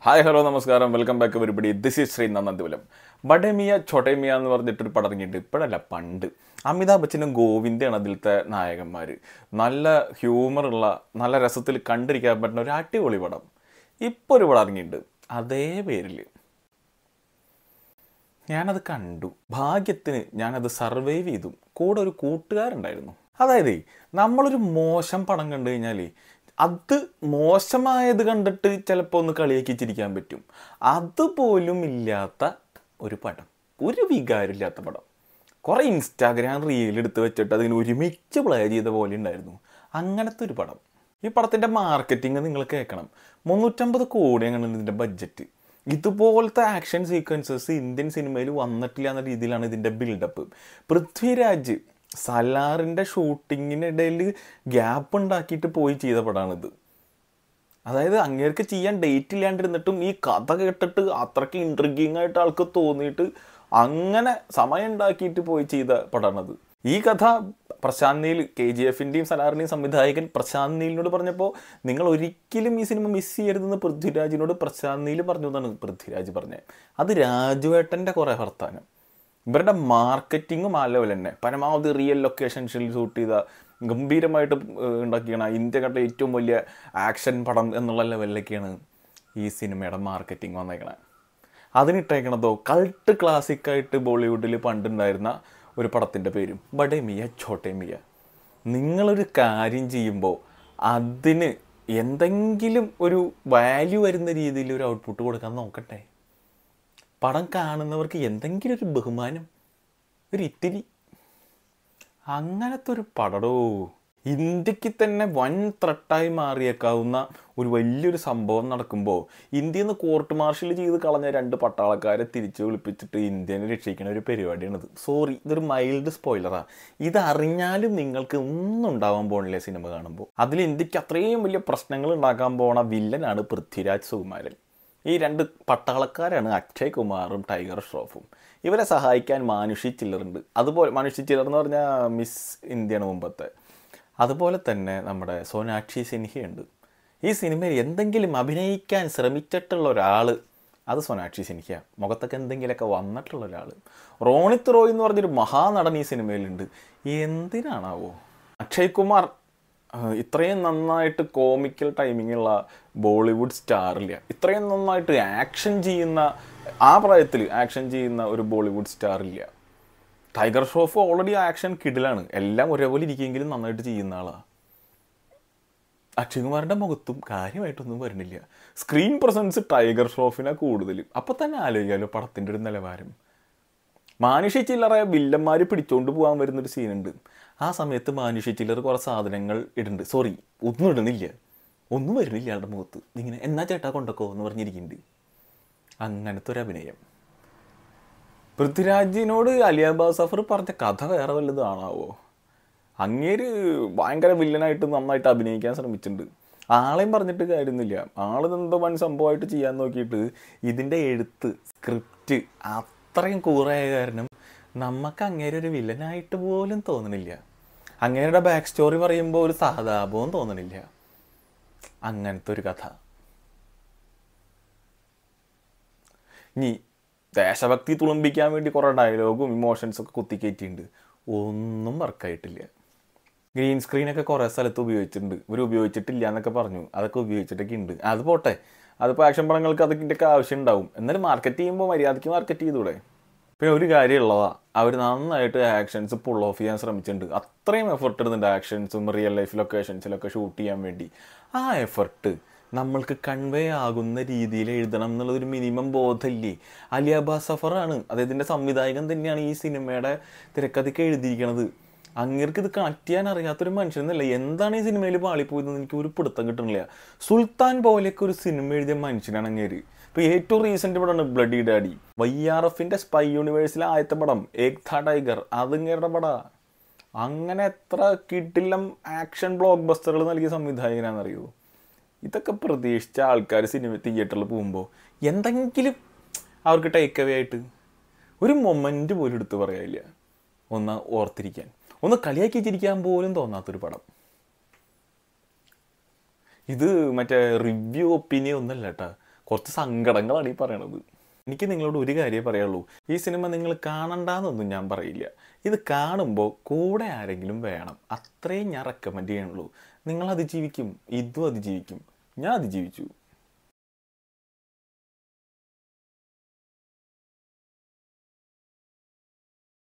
hi hello നമസ്കാരം welcome back പരിപാടി this is Shri Nandapulam Bade Miya Chhote Miya എന്ന് പറഞ്ഞിട്ടൊരു പടം ഇറങ്ങിയിട്ട് ഇപ്പോഴല്ല പണ്ട് അമിതാഭ് ബച്ചനും ഗോവിന്ദയാണ് അതിലത്തെ നായകന്മാർ നല്ല ഹ്യൂമറുള്ള നല്ല രസത്തിൽ കണ്ടിരിക്കാൻ പറ്റുന്ന ഒരു അടിപൊളി പടം ഇപ്പോൾ ഒരു പടം ഇറങ്ങിയിട്ടുണ്ട് അതേ പേരിൽ ഞാനത് കണ്ടു ഭാഗ്യത്തിന് ഞാനത് സർവൈവ് ചെയ്തു കൂടെ ഒരു കൂട്ടുകാരുണ്ടായിരുന്നു അതായത് നമ്മളൊരു മോശം പടം കണ്ടു കഴിഞ്ഞാൽ അത് മോശമായത് കണ്ടിട്ട് ചിലപ്പോൾ ഒന്ന് കളിയാക്കി ചിരിക്കാൻ പറ്റും അതുപോലും ഇല്ലാത്ത ഒരു പടം ഒരു വികാരമില്ലാത്ത പടം കുറേ ഇൻസ്റ്റാഗ്രാം റീൽ എടുത്ത് വെച്ചിട്ട് അതിന് ഒരുമിച്ച് പ്ലേ ചെയ്ത പോലെ ഉണ്ടായിരുന്നു അങ്ങനത്തെ ഒരു പടം ഈ പടത്തിൻ്റെ മാർക്കറ്റിംഗ് നിങ്ങൾ കേൾക്കണം മുന്നൂറ്റമ്പത് കോടി അങ്ങനെ ഇതിൻ്റെ ബഡ്ജറ്റ് ഇതുപോലത്തെ ആക്ഷൻ സീക്വൻസസ് ഇന്ത്യൻ സിനിമയിൽ വന്നിട്ടില്ല എന്ന രീതിയിലാണ് ഇതിൻ്റെ ബിൽഡപ്പ് പൃഥ്വിരാജ് സലാറിൻ്റെ ഷൂട്ടിങ്ങിനിടയിൽ ഗ്യാപ്പ് ഉണ്ടാക്കിയിട്ട് പോയി ചെയ്ത പടമാണിത് അതായത് അങ്ങേർക്ക് ചെയ്യാൻ ഡേറ്റ് ഇല്ലാണ്ടിരുന്നിട്ടും ഈ കഥ കേട്ടിട്ട് അത്രയ്ക്ക് ഇൻട്രിഗിങ് ആയിട്ട് ആൾക്ക് തോന്നിയിട്ട് അങ്ങനെ സമയം ഉണ്ടാക്കിയിട്ട് പോയി ചെയ്ത പടമാണത് ഈ കഥ പ്രശാന്ത് നീൽ കെ ജി എഫിൻ്റെയും സലാറിൻ്റെയും സംവിധായകൻ പ്രശാന്ത് നീലിനോട് പറഞ്ഞപ്പോൾ നിങ്ങൾ ഒരിക്കലും ഈ സിനിമ മിസ് ചെയ്യരുതെന്ന് പൃഥ്വിരാജിനോട് പ്രശാന്ത് നീൽ പറഞ്ഞു എന്നാണ് പൃഥ്വിരാജ് പറഞ്ഞത് അത് രാജുവേട്ടൻ്റെ കുറേ വർത്താനം ഇവരുടെ മാർക്കറ്റിങ്ങും ആ ലെവൽ തന്നെ പരമാവധി റിയൽ ലൊക്കേഷൻസിൽ ഷൂട്ട് ചെയ്ത ഗംഭീരമായിട്ട് ഏഹ്, ഉണ്ടാക്കിയാണ് ഇന്ത്യ കണ്ട ഏറ്റവും വലിയ ആക്ഷൻ പടം എന്നുള്ള ലെവലിലേക്കാണ് ഈ സിനിമയുടെ മാർക്കറ്റിംഗ് വന്നേക്കണത് അതിനിട്ടേക്കണതോ കൾട്ട് ക്ലാസിക്കായിട്ട് ബോളിവുഡിൽ പണ്ടുണ്ടായിരുന്ന ഒരു പടത്തിൻ്റെ പേരും ബഡേ മിയ ഛോട്ടെ മിയ നിങ്ങളൊരു കാര്യം ചെയ്യുമ്പോൾ അതിന് എന്തെങ്കിലും ഒരു വാല്യൂ വരുന്ന രീതിയിൽ ഒരു ഔട്ട്പുട്ട് കൊടുക്കാൻ നോക്കട്ടെ പടം കാണുന്നവർക്ക് എന്തെങ്കിലും ഒരു ബഹുമാനം ഒരു ഇത്തിരി അങ്ങനത്തെ ഒരു പടടോ ഇന്ത്യക്ക് തന്നെ വൻ ത്രട്ടായി മാറിയേക്കാവുന്ന ഒരു വലിയൊരു സംഭവം നടക്കുമ്പോൾ ഇന്ത്യയിൽ നിന്ന് കോർട്ട് മാർഷൽ ചെയ്ത് കളഞ്ഞ രണ്ട് പട്ടാളക്കാരെ തിരിച്ചു വിളിപ്പിച്ചിട്ട് ഇന്ത്യനെ രക്ഷിക്കുന്ന ഒരു പരിപാടിയാണിത് സോറി ഇതൊരു മൈൽഡ് സ്പോയിലറാ ഇത് അറിഞ്ഞാലും നിങ്ങൾക്ക് ഒന്നും ഉണ്ടാവാൻ പോണില്ല സിനിമ കാണുമ്പോൾ അതിൽ ഇന്ത്യക്ക് അത്രയും വലിയ പ്രശ്നങ്ങൾ ഉണ്ടാക്കാൻ പോണ വില്ലനാണ് പൃഥ്വിരാജ് സുകുമാരൻ ഈ രണ്ട് പട്ടാളക്കാരാണ് അക്ഷയ് കുമാറും ടൈഗർ ഷ്രോഫും ഇവരെ സഹായിക്കാൻ മാനുഷി ചില്ലറുണ്ട് അതുപോലെ മാനുഷി ചില്ലർ എന്ന് പറഞ്ഞാൽ മിസ് ഇന്ത്യയാണ് മുമ്പത്തെ അതുപോലെ തന്നെ നമ്മുടെ സോനാക്ഷി സിൻഹയുണ്ട് ഈ സിനിമയിൽ എന്തെങ്കിലും അഭിനയിക്കാൻ ശ്രമിച്ചിട്ടുള്ള ഒരാൾ അത് സോനാക്ഷി സിൻഹ മുഖത്തൊക്കെ എന്തെങ്കിലുമൊക്കെ വന്നിട്ടുള്ള ഒരാൾ റോണിത്ത് റോയ് എന്ന് പറഞ്ഞൊരു മഹാനടൻ ഈ സിനിമയിലുണ്ട് എന്തിനാണാവോ അക്ഷയ് കുമാർ ആഹ് ഇത്രയും നന്നായിട്ട് കോമിക്കൽ ടൈമിംഗ് ഉള്ള ബോളിവുഡ് സ്റ്റാറില്ല ഇത്രയും നന്നായിട്ട് ആക്ഷൻ ചെയ്യുന്ന ആ പ്രായത്തിൽ ആക്ഷൻ ചെയ്യുന്ന ഒരു ബോളിവുഡ് സ്റ്റാർ ഇല്ല ടൈഗർ ഷ്രോഫ് ഓൾറെഡി ആക്ഷൻ കിഡിലാണ് എല്ലാം ഒരേപോലെ ഇരിക്കുമെങ്കിലും നന്നായിട്ട് ചെയ്യുന്ന ആളാണ് അക്ഷയ് കുമാറിൻ്റെ മുഖത്തും കാര്യമായിട്ടൊന്നും വരുന്നില്ല സ്ക്രീൻ പ്രസൻസ് ടൈഗർ ഷ്രോഫിനാ കൂടുതൽ അപ്പം തന്നെ ആലോചിക്കാമല്ലോ പടത്തിൻ്റെ ഒരു നിലവാരം മാനുഷ്യ ചില്ലറ വില്ലന്മാർ പിടിച്ചോണ്ട് പോകാൻ വരുന്നൊരു സീനുണ്ട് ആ സമയത്ത് മാനുഷ്യ ചില്ലർ കുറേ സാധനങ്ങൾ ഇടുന്നുണ്ട് സോറി ഒന്നും ഇടുന്നില്ല ഒന്നും വരുന്നില്ല ആളുടെ മുഖത്ത് ഇങ്ങനെ എന്നാ ചേട്ടാ കൊണ്ടക്കോ എന്ന് പറഞ്ഞിരിക്കുന്നുണ്ട് അങ്ങനത്തെ ഒരു അഭിനയം പൃഥ്വിരാജിനോട് അലിയാബാ സഫർ പറഞ്ഞ കഥ വേറെ വല്ലതും ആണാവോ അങ്ങേര് ഭയങ്കര വില്ലനായിട്ട് നന്നായിട്ട് അഭിനയിക്കാൻ ശ്രമിച്ചിട്ടുണ്ട് ആളെയും പറഞ്ഞിട്ട് കാര്യമൊന്നുമില്ല ആള് എന്തോ വൻ സംഭവമായിട്ട് ചെയ്യാൻ നോക്കിയിട്ട് ഇതിൻ്റെ എഴുത്ത് സ്ക്രിപ്റ്റ് അത്രയും കൂറായ കാരണം നമുക്ക് അങ്ങേരെ ഒരു വില്ലനായിട്ട് പോലും തോന്നണില്ല അങ്ങേരുടെ ബാക്ക് സ്റ്റോറി പറയുമ്പോൾ ഒരു സഹതാപവും തോന്നണില്ല അങ്ങനത്തെ ഒരു കഥ ഇനി ദേശഭക്തി തുളുമ്പിക്കാൻ വേണ്ടി കുറേ ഡയലോഗും ഇമോഷൻസും ഒക്കെ കുത്തിക്കയറ്റിയിട്ടുണ്ട് ഒന്നും വർക്കായിട്ടില്ല ഗ്രീൻ സ്ക്രീനൊക്കെ കുറേ സ്ഥലത്ത് ഉപയോഗിച്ചിട്ടുണ്ട് ഇവർ ഉപയോഗിച്ചിട്ടില്ല എന്നൊക്കെ പറഞ്ഞു അതൊക്കെ ഉപയോഗിച്ചിട്ടൊക്കെ ഉണ്ട് അത് പോട്ടെ അതിപ്പോൾ ആക്ഷൻ പടങ്ങൾക്ക് അതൊക്കെ ആവശ്യം ഉണ്ടാവും എന്നാലും മാർക്കറ്റ് ചെയ്യുമ്പോൾ മര്യാദയ്ക്ക് മാർക്കറ്റ് ചെയ്തൂടെ പിന്നെ ഒരു കാര്യമുള്ളതാ അവർ നന്നായിട്ട് ആക്ഷൻസ് പുൾ ഓഫ് ചെയ്യാൻ ശ്രമിച്ചിട്ടുണ്ട് അത്രയും എഫർട്ട് ഇടുന്നുണ്ട് ആക്ഷൻസും റിയൽ ലൈഫ് ലൊക്കേഷൻസിലൊക്കെ ഷൂട്ട് ചെയ്യാൻ വേണ്ടി ആ എഫർട്ട് നമ്മൾക്ക് കൺവേ ആകുന്ന രീതിയിൽ എഴുതണം എന്നുള്ളതൊരു മിനിമം ബോധമില്ലേ അലിയാബാ സഫറാണ് അദ്ദേഹത്തിൻ്റെ സംവിധായകൻ തന്നെയാണ് ഈ സിനിമയുടെ തിരക്കഥയ്ക്ക് എഴുതിയിരിക്കണത് അങ്ങേർക്ക് ഇത് കണക്ട് ചെയ്യാൻ അറിയാത്തൊരു മനുഷ്യനല്ല എന്താണ് ഈ സിനിമയിൽ പാളിപ്പോയതെന്ന് എനിക്ക് ഒരു പിടുത്തം കിട്ടണില്ല സുൽത്താൻ പോലെയൊക്കെ ഒരു സിനിമ എഴുതിയ മനുഷ്യനാണ് അങ്ങേര് ഇപ്പോൾ ഏറ്റവും റീസെൻ്റ് പടമാണ് ബ്ലഡി ഡാഡി വൈ ആർ എഫിൻ്റെ സ്പൈ യൂണിവേഴ്സിലെ ആദ്യത്തെ പടം ഏക് ഥ ടൈഗർ അതിങ്ങേരുടെ പടാ അങ്ങനെ എത്ര കിട്ടില്ലം ആക്ഷൻ ബ്ലോക്ക് ബസ്റ്ററുകൾ നൽകിയ സംവിധായകനാണെന്നറിയോ ഇതൊക്കെ പ്രതീക്ഷിച്ച ആൾക്കാർ സിനിമ തിയേറ്ററിൽ പോകുമ്പോൾ എന്തെങ്കിലും അവർക്ക് ടേക്ക് അവേ ആയിട്ട് ഒരു മൊമെൻ്റ് പോലും എടുത്ത് പറയാനില്ല ഒന്ന് ഓർത്തിരിക്കാൻ ഒന്ന് കളിയാക്കി ചിരിക്കാൻ പോലും തോന്നാത്തൊരു പടം ഇത് മറ്റേ റിവ്യൂ ഒപ്പീനിയൻ ഒന്നല്ല കേട്ടാ കുറച്ച് സങ്കടങ്ങളാണ് ഈ പറയണത് എനിക്ക് നിങ്ങളോട് ഒരു കാര്യമേ പറയുള്ളൂ ഈ സിനിമ നിങ്ങൾ കാണണ്ടെന്നൊന്നും ഞാൻ പറയില്ല ഇത് കാണുമ്പോൾ കൂടെ ആരെങ്കിലും വേണം അത്രയും ഞാൻ റെക്കമെൻഡ് ചെയ്യണുള്ളൂ നിങ്ങൾ അതിജീവിക്കും ഇതും അതിജീവിക്കും ഞാൻ അതിജീവിച്ചു